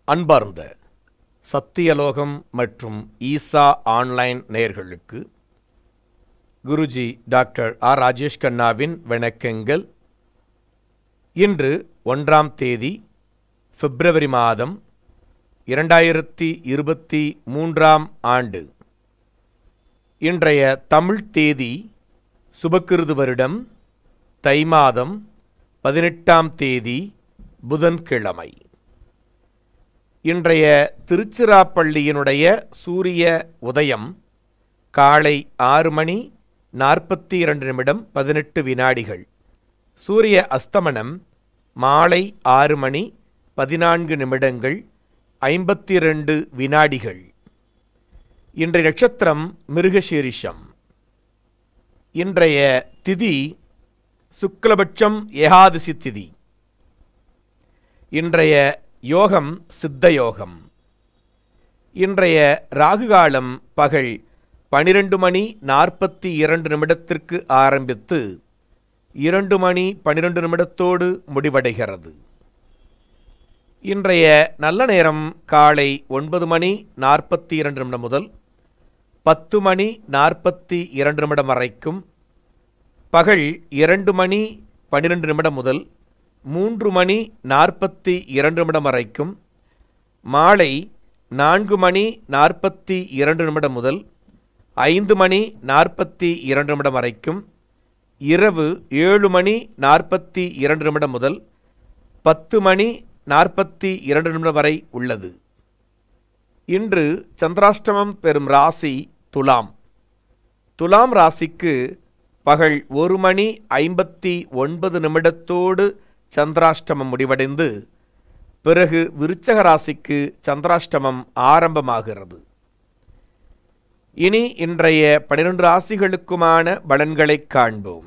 அன்பார்ந்த சத்தியலோகம் மற்றும் ஈசா ஆன்லைன் நேயர்களுக்கு குருஜி டாக்டர் ஆர் ராஜேஷ் கண்ணாவின் வணக்கங்கள் இன்று ஒன்றாம் தேதி பிப்ரவரி மாதம் இரண்டாயிரத்தி இருபத்தி மூன்றாம் ஆண்டு இன்றைய தமிழ் தேதி சுபக்கிருது வருடம் தை மாதம் பதினெட்டாம் தேதி புதன்கிழமை இன்றைய திருச்சிராப்பள்ளியினுடைய சூரிய உதயம் காலை ஆறு மணி நாற்பத்தி இரண்டு நிமிடம் பதினெட்டு வினாடிகள் சூரிய அஸ்தமனம் மாலை ஆறு மணி பதினான்கு நிமிடங்கள் ஐம்பத்தி ரெண்டு வினாடிகள் இன்றைய நட்சத்திரம் மிருகசீரிஷம் இன்றைய திதி சுக்லபட்சம் ஏகாதசி திதி இன்றைய யோகம் சித்த யோகம் இன்றைய ராகுகாலம் பகல் பனிரெண்டு மணி நாற்பத்தி இரண்டு நிமிடத்திற்கு ஆரம்பித்து இரண்டு மணி பனிரெண்டு நிமிடத்தோடு முடிவடைகிறது இன்றைய நல்ல நேரம் காலை ஒன்பது மணி நாற்பத்தி இரண்டு நிமிடம் முதல் பத்து மணி நாற்பத்தி இரண்டு நிமிடம் வரைக்கும் பகல் இரண்டு மணி பன்னிரெண்டு நிமிடம் முதல் மூன்று மணி நாற்பத்தி இரண்டு நிமிடம் வரைக்கும் மாலை நான்கு மணி நாற்பத்தி இரண்டு நிமிடம் முதல் ஐந்து மணி நாற்பத்தி இரண்டு நிமிடம் வரைக்கும் இரவு ஏழு மணி நாற்பத்தி இரண்டு நிமிடம் முதல் பத்து மணி நாற்பத்தி இரண்டு நிமிடம் வரை உள்ளது இன்று சந்திராஷ்டமம் பெறும் ராசி துலாம் துலாம் ராசிக்கு பகல் ஒரு மணி ஐம்பத்தி ஒன்பது நிமிடத்தோடு சந்திராஷ்டமம் முடிவடைந்து பிறகு விருச்சக ராசிக்கு சந்திராஷ்டமம் ஆரம்பமாகிறது இனி இன்றைய பனிரெண்டு ராசிகளுக்குமான பலன்களை காண்போம்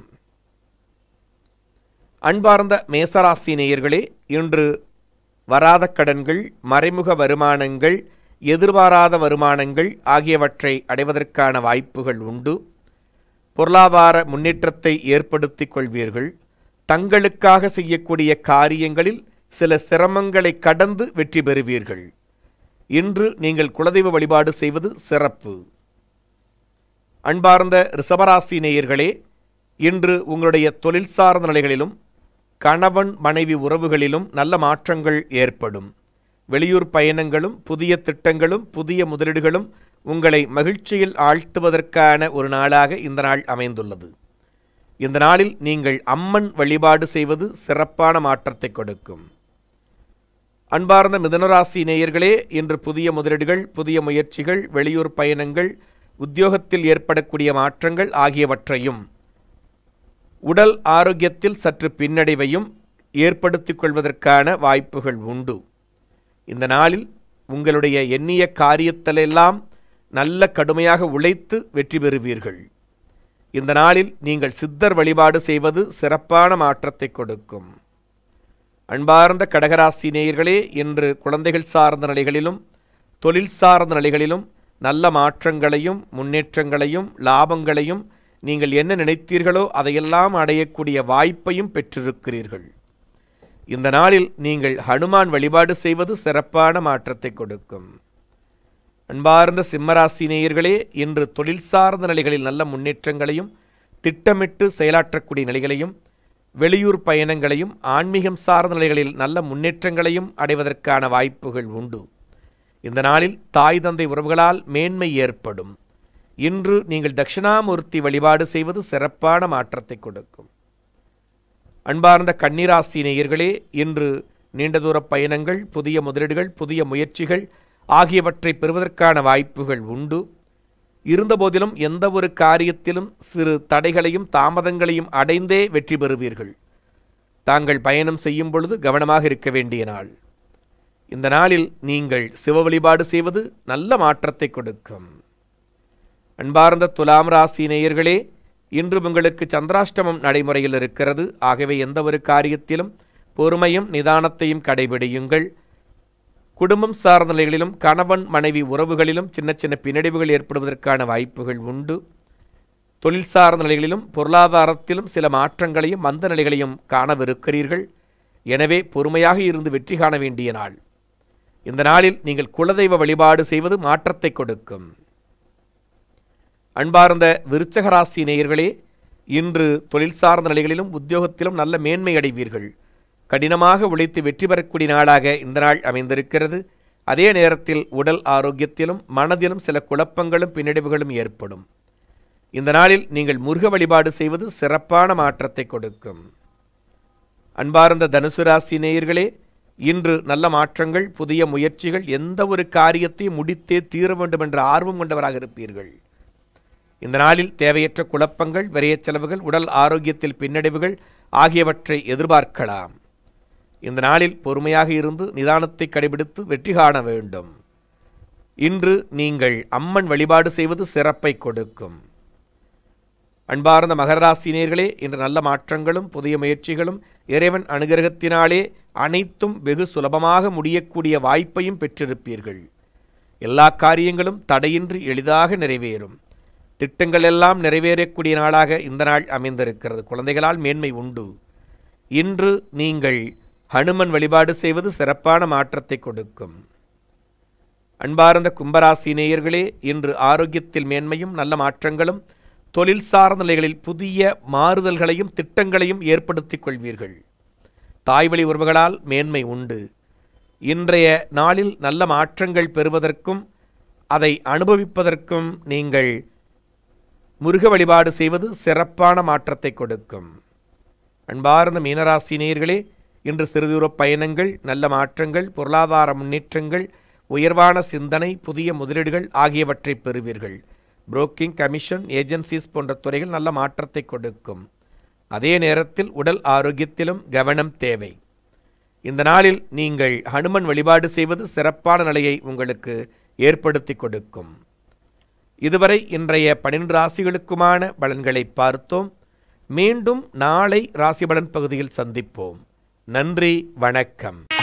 அன்பார்ந்த மேசராசி நேயர்களே இன்று வராத கடன்கள் மறைமுக வருமானங்கள் எதிர்பாராத வருமானங்கள் ஆகியவற்றை அடைவதற்கான வாய்ப்புகள் உண்டு பொருளாதார முன்னேற்றத்தை ஏற்படுத்திக் கொள்வீர்கள் தங்களுக்காக செய்யக்கூடிய காரியங்களில் சில சிரமங்களை கடந்து வெற்றி பெறுவீர்கள் இன்று நீங்கள் குலதெய்வ வழிபாடு செய்வது சிறப்பு அன்பார்ந்த ரிஷபராசி நேயர்களே இன்று உங்களுடைய தொழில் சார்ந்த நிலைகளிலும் கணவன் மனைவி உறவுகளிலும் நல்ல மாற்றங்கள் ஏற்படும் வெளியூர் பயணங்களும் புதிய திட்டங்களும் புதிய முதலீடுகளும் உங்களை மகிழ்ச்சியில் ஆழ்த்துவதற்கான ஒரு நாளாக இந்த நாள் அமைந்துள்ளது இந்த நாளில் நீங்கள் அம்மன் வழிபாடு செய்வது சிறப்பான மாற்றத்தை கொடுக்கும் அன்பார்ந்த மிதனராசி நேயர்களே இன்று புதிய முதலீடுகள் புதிய முயற்சிகள் வெளியூர் பயணங்கள் உத்தியோகத்தில் ஏற்படக்கூடிய மாற்றங்கள் ஆகியவற்றையும் உடல் ஆரோக்கியத்தில் சற்று பின்னடைவையும் ஏற்படுத்திக் கொள்வதற்கான வாய்ப்புகள் உண்டு இந்த நாளில் உங்களுடைய எண்ணிய காரியத்திலெல்லாம் நல்ல கடுமையாக உழைத்து வெற்றி பெறுவீர்கள் இந்த நாளில் நீங்கள் சித்தர் வழிபாடு செய்வது சிறப்பான மாற்றத்தை கொடுக்கும் அன்பார்ந்த கடகராசி நேயர்களே இன்று குழந்தைகள் சார்ந்த நிலைகளிலும் தொழில் சார்ந்த நிலைகளிலும் நல்ல மாற்றங்களையும் முன்னேற்றங்களையும் லாபங்களையும் நீங்கள் என்ன நினைத்தீர்களோ அதையெல்லாம் அடையக்கூடிய வாய்ப்பையும் பெற்றிருக்கிறீர்கள் இந்த நாளில் நீங்கள் ஹனுமான் வழிபாடு செய்வது சிறப்பான மாற்றத்தை கொடுக்கும் அன்பார்ந்த சிம்மராசி நேயர்களே இன்று தொழில் சார்ந்த நிலைகளில் நல்ல முன்னேற்றங்களையும் திட்டமிட்டு செயலாற்றக்கூடிய நிலைகளையும் வெளியூர் பயணங்களையும் ஆன்மீகம் சார்ந்த நிலைகளில் நல்ல முன்னேற்றங்களையும் அடைவதற்கான வாய்ப்புகள் உண்டு இந்த நாளில் தாய் தந்தை உறவுகளால் மேன்மை ஏற்படும் இன்று நீங்கள் தட்சிணாமூர்த்தி வழிபாடு செய்வது சிறப்பான மாற்றத்தை கொடுக்கும் அன்பார்ந்த கன்னிராசி நேயர்களே இன்று நீண்ட தூர பயணங்கள் புதிய முதலீடுகள் புதிய முயற்சிகள் ஆகியவற்றை பெறுவதற்கான வாய்ப்புகள் உண்டு இருந்தபோதிலும் எந்த ஒரு காரியத்திலும் சிறு தடைகளையும் தாமதங்களையும் அடைந்தே வெற்றி பெறுவீர்கள் தாங்கள் பயணம் செய்யும் பொழுது கவனமாக இருக்க வேண்டிய நாள் இந்த நாளில் நீங்கள் சிவ வழிபாடு செய்வது நல்ல மாற்றத்தை கொடுக்கும் அன்பார்ந்த துலாம் ராசி நேயர்களே இன்று உங்களுக்கு சந்திராஷ்டமம் நடைமுறையில் இருக்கிறது ஆகவே எந்த ஒரு காரியத்திலும் பொறுமையும் நிதானத்தையும் கடைபிடியுங்கள் குடும்பம் சார்ந்த நிலைகளிலும் கணவன் மனைவி உறவுகளிலும் சின்ன சின்ன பின்னடைவுகள் ஏற்படுவதற்கான வாய்ப்புகள் உண்டு தொழில் சார்ந்த நிலைகளிலும் பொருளாதாரத்திலும் சில மாற்றங்களையும் மந்த நிலைகளையும் காணவிருக்கிறீர்கள் எனவே பொறுமையாக இருந்து வெற்றி காண வேண்டிய நாள் இந்த நாளில் நீங்கள் குலதெய்வ வழிபாடு செய்வது மாற்றத்தை கொடுக்கும் அன்பார்ந்த விருச்சக ராசி நேயர்களே இன்று தொழில் சார்ந்த நிலைகளிலும் உத்தியோகத்திலும் நல்ல மேன்மை அடைவீர்கள் கடினமாக உழைத்து வெற்றி பெறக்கூடிய நாளாக இந்த நாள் அமைந்திருக்கிறது அதே நேரத்தில் உடல் ஆரோக்கியத்திலும் மனதிலும் சில குழப்பங்களும் பின்னடைவுகளும் ஏற்படும் இந்த நாளில் நீங்கள் முருக வழிபாடு செய்வது சிறப்பான மாற்றத்தை கொடுக்கும் அன்பார்ந்த தனுசு ராசி நேயர்களே இன்று நல்ல மாற்றங்கள் புதிய முயற்சிகள் எந்த ஒரு காரியத்தையும் முடித்தே தீர வேண்டும் என்ற ஆர்வம் கொண்டவராக இருப்பீர்கள் இந்த நாளில் தேவையற்ற குழப்பங்கள் விரையச் செலவுகள் உடல் ஆரோக்கியத்தில் பின்னடைவுகள் ஆகியவற்றை எதிர்பார்க்கலாம் இந்த நாளில் பொறுமையாக இருந்து நிதானத்தை கடைபிடித்து வெற்றி காண வேண்டும் இன்று நீங்கள் அம்மன் வழிபாடு செய்வது சிறப்பை கொடுக்கும் அன்பார்ந்த மகர ராசினியர்களே இன்று நல்ல மாற்றங்களும் புதிய முயற்சிகளும் இறைவன் அனுகிரகத்தினாலே அனைத்தும் வெகு சுலபமாக முடியக்கூடிய வாய்ப்பையும் பெற்றிருப்பீர்கள் எல்லா காரியங்களும் தடையின்றி எளிதாக நிறைவேறும் திட்டங்கள் எல்லாம் நிறைவேறக்கூடிய நாளாக இந்த நாள் அமைந்திருக்கிறது குழந்தைகளால் மேன்மை உண்டு இன்று நீங்கள் ஹனுமன் வழிபாடு செய்வது சிறப்பான மாற்றத்தை கொடுக்கும் அன்பார்ந்த கும்பராசி நேயர்களே இன்று ஆரோக்கியத்தில் மேன்மையும் நல்ல மாற்றங்களும் தொழில் சார்ந்த நிலைகளில் புதிய மாறுதல்களையும் திட்டங்களையும் ஏற்படுத்திக் கொள்வீர்கள் தாய்வழி உறவுகளால் மேன்மை உண்டு இன்றைய நாளில் நல்ல மாற்றங்கள் பெறுவதற்கும் அதை அனுபவிப்பதற்கும் நீங்கள் முருக வழிபாடு செய்வது சிறப்பான மாற்றத்தை கொடுக்கும் அன்பார்ந்த மீனராசி நேயர்களே இன்று சிறுதூரப் பயணங்கள் நல்ல மாற்றங்கள் பொருளாதார முன்னேற்றங்கள் உயர்வான சிந்தனை புதிய முதலீடுகள் ஆகியவற்றை பெறுவீர்கள் புரோக்கிங் கமிஷன் ஏஜென்சிஸ் போன்ற துறைகள் நல்ல மாற்றத்தை கொடுக்கும் அதே நேரத்தில் உடல் ஆரோக்கியத்திலும் கவனம் தேவை இந்த நாளில் நீங்கள் ஹனுமன் வழிபாடு செய்வது சிறப்பான நிலையை உங்களுக்கு ஏற்படுத்தி கொடுக்கும் இதுவரை இன்றைய பன்னிரண்டு ராசிகளுக்குமான பலன்களை பார்த்தோம் மீண்டும் நாளை ராசி பலன் பகுதியில் சந்திப்போம் நன்றி வணக்கம்